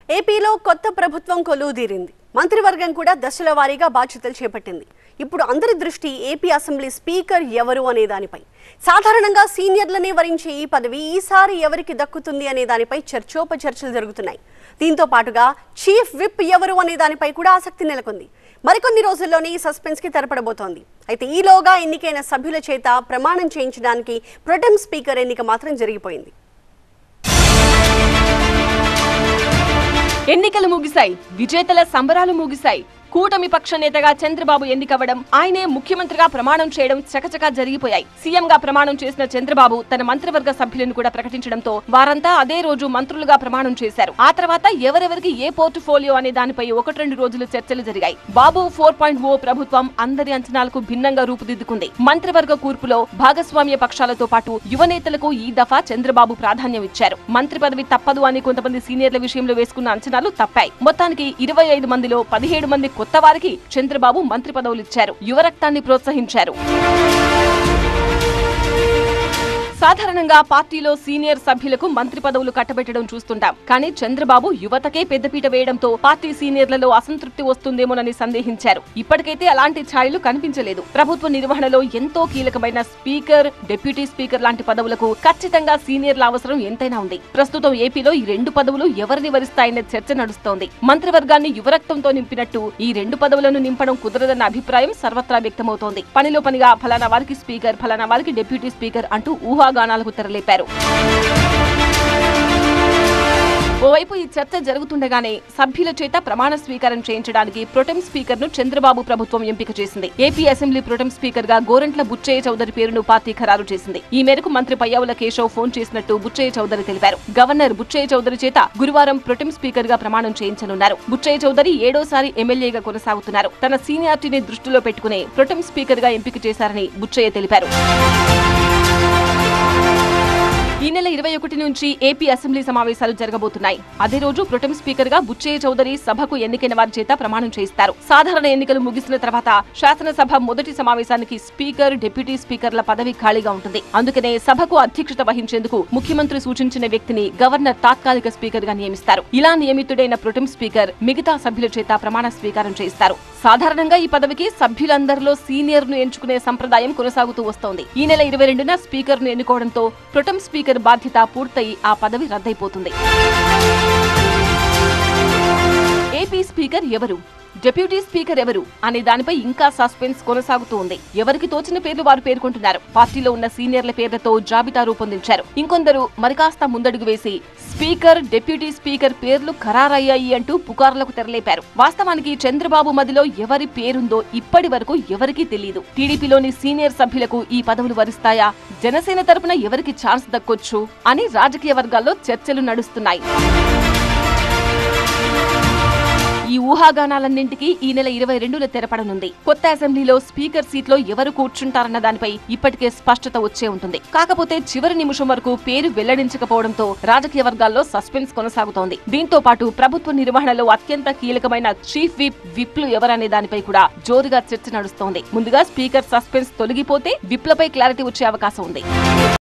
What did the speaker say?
ఏపీలో కొత్త ప్రభుత్వం కొలువుదీరింది మంత్రివర్గం కూడా దశల వారీగా బాధ్యతలు చేపట్టింది ఇప్పుడు అందరి దృష్టి ఏపీ అసెంబ్లీ స్పీకర్ ఎవరు అనే దానిపై సాధారణంగా సీనియర్లనే వరించే ఈ పదవి ఈసారి ఎవరికి దక్కుతుంది అనే దానిపై చర్చోపచర్చలు జరుగుతున్నాయి దీంతో పాటుగా చీఫ్ విప్ ఎవరు అనే దానిపై కూడా ఆసక్తి నెలకొంది మరికొన్ని రోజుల్లోనే ఈ సస్పెన్స్ కి తెరపడబోతోంది అయితే ఈలోగా ఎన్నికైన సభ్యుల చేత ప్రమాణం చేయించడానికి ప్రొటెం స్పీకర్ ఎన్నిక మాత్రం జరిగిపోయింది ఎన్నికలు ముగిశాయి విజేతల సంబరాలు ముగిశాయి కూటమి పక్ష నేతగా చంద్రబాబు ఎన్నికవ్వడం ఆయనే ముఖ్యమంత్రిగా ప్రమాణం చేయడం చకచకా జరిగిపోయాయి సీఎం గా ప్రమాణం చేసిన చంద్రబాబు తన మంత్రివర్గ సభ్యులను కూడా ప్రకటించడంతో వారంతా అదే రోజు మంత్రులుగా ప్రమాణం చేశారు ఆ తర్వాత ఎవరెవరికి ఏ పోర్టుఫోలియో అనే దానిపై ఒకటి రెండు రోజులు చర్చలు జరిగాయి బాబు ఫోర్ పాయింట్ ఓ ప్రభుత్వం అందరి అంచనాలకు భిన్నంగా రూపుదిద్దుకుంది మంత్రివర్గ కూర్పులో భాగస్వామ్య పక్షాలతో పాటు యువ నేతలకు ఈ దఫా చంద్రబాబు ప్రాధాన్యం ఇచ్చారు మంత్రి పదవి తప్పదు అని కొంతమంది సీనియర్ల విషయంలో వేసుకున్న అంచనాలు తప్పాయి మొత్తానికి ఇరవై ఐదు మందిలో పదిహేడు మంది కొత్త వారికి చంద్రబాబు మంత్రి పదవులు ఇచ్చారు యువ రక్తాన్ని ప్రోత్సహించారు సాధారణంగా పార్టీలో సీనియర్ సభ్యులకు మంత్రి పదవులు కట్టబెట్టడం చూస్తుంటాం కానీ చంద్రబాబు యువతకే పెద్దపీట వేయడంతో పార్టీ సీనియర్లలో అసంతృప్తి వస్తుందేమోనని సందేహించారు ఇప్పటికైతే అలాంటి ఛాయలు కనిపించలేదు ప్రభుత్వ నిర్వహణలో ఎంతో కీలకమైన స్పీకర్ డిప్యూటీ స్పీకర్ లాంటి పదవులకు ఖచ్చితంగా సీనియర్ల అవసరం ఎంతైనా ఉంది ప్రస్తుతం ఏపీలో ఈ రెండు పదవులు ఎవరిని వరిస్తాయనే చర్చ నడుస్తోంది మంత్రివర్గాన్ని యువరక్తంతో నింపినట్టు ఈ రెండు పదవులను నింపడం కుదరదన్న అభిప్రాయం సర్వత్రా వ్యక్తమవుతోంది పనిలో పనిగా ఫలానా వారికి స్పీకర్ ఫలానా వారికి డిప్యూటీ స్పీకర్ అంటూ ఊహాగానాలకు తెరలేపారు ఓవైపు ఈ చర్చ జరుగుతుండగానే సభ్యుల చేత ప్రమాణ స్వీకారం చేయించడానికి ప్రొటెం స్పీకర్ ను చంద్రబాబు ప్రభుత్వం ఎంపిక చేసింది ఏపీ అసెంబ్లీ ప్రొటెం స్పీకర్ గా గోరంట్ల బుచ్చయ్య చౌదరి పేరును పార్టీ ఖరారు చేసింది ఈ మేరకు మంత్రి పయ్యావుల కేశవ్ ఫోన్ చేసినట్టు బుచ్చయ్య చౌదరి తెలిపారు గవర్నర్ బుచ్చయ్య చౌదరి చేత గురువారం ప్రొటెం స్పీకర్ గా ప్రమాణం చేయించనున్నారు బుచ్చయ్య చౌదరి ఏడోసారి ఎమ్మెల్యేగా కొనసాగుతున్నారు తన సీనియారిటీని దృష్టిలో పెట్టుకుని ప్రొటెం స్పీకర్ గా ఎంపిక చేశారని బుచ్చయ్య తెలిపారు ఈ నెల ఇరవై ఒకటి నుంచి ఏపీ అసెంబ్లీ సమావేశాలు జరగబోతున్నాయి అదే రోజు ప్రొటెం స్పీకర్ గా బుచ్చయ్య చౌదరి సభకు ఎన్నికైన వారి చేత ప్రమాణం చేయిస్తారు సాధారణ ఎన్నికలు ముగిసిన తర్వాత శాసనసభ మొదటి సమావేశానికి స్పీకర్ డిప్యూటీ స్పీకర్ల పదవి ఖాళీగా ఉంటుంది అందుకనే సభకు అధ్యక్షత వహించేందుకు ముఖ్యమంత్రి సూచించిన వ్యక్తిని గవర్నర్ తాత్కాలిక స్పీకర్ గా నియమిస్తారు ఇలా నియమితుడైన ప్రొటెం స్పీకర్ మిగతా సభ్యుల చేత ప్రమాణ స్వీకారం చేయిస్తారు సాధారణంగా ఈ పదవికి సభ్యులందరిలో సీనియర్ ను ఎంచుకునే సంప్రదాయం కొనసాగుతూ వస్తోంది ఈ నెల ఇరవై రెండున స్పీకర్ ను ఎన్నుకోవడంతో ప్రొటెం స్పీకర్ బాధ్యత పూర్తయి ఆ పదవి రద్దయిపోతుంది ఏపీ స్పీకర్ ఎవరు డిప్యూటీ స్పీకర్ ఎవరు అనే దానిపై ఇంకా సస్పెన్స్ కొనసాగుతూ ఉంది ఎవరికి తోచిన పేర్లు వారు పేర్కొంటున్నారు పార్టీలో ఉన్న సీనియర్ల పేర్లతో జాబితా రూపొందించారు ఇంకొందరు మరికాస్త ముందడుగు వేసి స్పీకర్ డిప్యూటీ స్పీకర్ పేర్లు ఖరారయ్యాయి అంటూ పుకార్లకు తెరలేపారు వాస్తవానికి చంద్రబాబు మదిలో ఎవరి పేరుందో ఇప్పటి వరకు ఎవరికీ తెలియదు టీడీపీలోని సీనియర్ సభ్యులకు ఈ పదవులు వరిస్తాయా జనసేన తరపున ఎవరికి ఛాన్స్ దక్కొచ్చు అని రాజకీయ వర్గాల్లో చర్చలు నడుస్తున్నాయి ఈ ఊహాగానాలన్నింటికీ ఈ నెల ఇరవై రెండులో తెరపడనుంది కొత్త అసెంబ్లీలో స్పీకర్ సీట్లో ఎవరు కూర్చుంటారన్న దానిపై ఇప్పటికే స్పష్టత వచ్చే ఉంటుంది కాకపోతే చివరి నిమిషం వరకు పేరు వెల్లడించకపోవడంతో రాజకీయ వర్గాల్లో సస్పెన్స్ కొనసాగుతోంది దీంతో పాటు ప్రభుత్వ నిర్వహణలో అత్యంత కీలకమైన చీఫ్ విప్ విప్లు ఎవరనే దానిపై కూడా జోరుగా చర్చ నడుస్తోంది ముందుగా స్పీకర్ సస్పెన్స్ తొలగిపోతే విప్లపై క్లారిటీ వచ్చే అవకాశం ఉంది